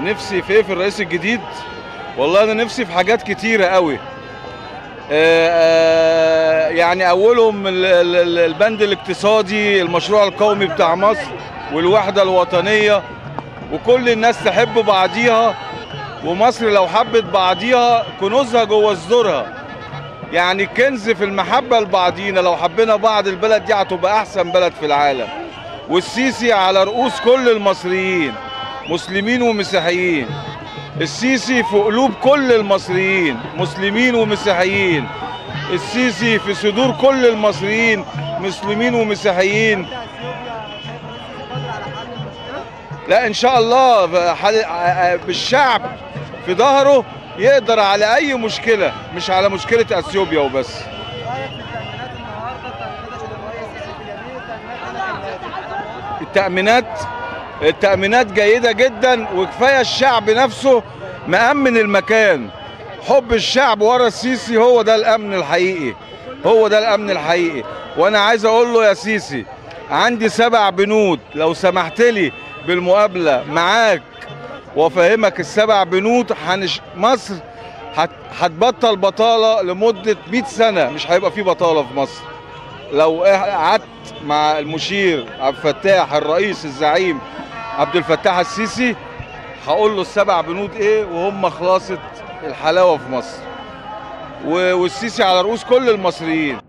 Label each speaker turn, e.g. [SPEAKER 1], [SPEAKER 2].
[SPEAKER 1] نفسي في ايه في الرئيس الجديد والله انا نفسي في حاجات كتيره قوي آه، آه، يعني اولهم ال- ال- ال- البند الاقتصادي المشروع القومي بتاع مصر والوحده الوطنيه وكل الناس تحب بعضيها ومصر لو حبت بعضيها كنوزها جوه صدورها يعني كنز في المحبه لبعضينا لو حبينا بعض البلد دي هتبقى احسن بلد في العالم والسيسي على رؤوس كل المصريين مسلمين ومسيحيين السيسي في قلوب كل المصريين مسلمين ومسيحيين السيسي في صدور كل المصريين مسلمين ومسيحيين لا ان شاء الله حال- بالشعب في ظهره يقدر على اي مشكله مش على مشكله اثيوبيا وبس
[SPEAKER 2] رايك في التأمينات النهارده التأمينات عشان الرئيس السيسي في اليمين التأمينات قلت
[SPEAKER 1] التأمينات التأمينات جيدة جدا وكفاية الشعب نفسه مأمن المكان حب الشعب ورا السيسي هو ده الأمن الحقيقي هو ده الأمن الحقيقي وأنا عايز أقول له يا سيسي عندي سبع بنود لو سمحت لي بالمقابلة معاك وافهمك السبع بنود هنش... مصر هت... هتبطل بطالة لمدة 100 سنة مش هيبقى في بطالة في مصر لو قعدت مع المشير عبد الفتاح الرئيس الزعيم عبد الفتاح السيسي هقول له السبع بنود ايه وهم خلاصة الحلاوة في مصر و- والسيسي على رؤوس كل المصريين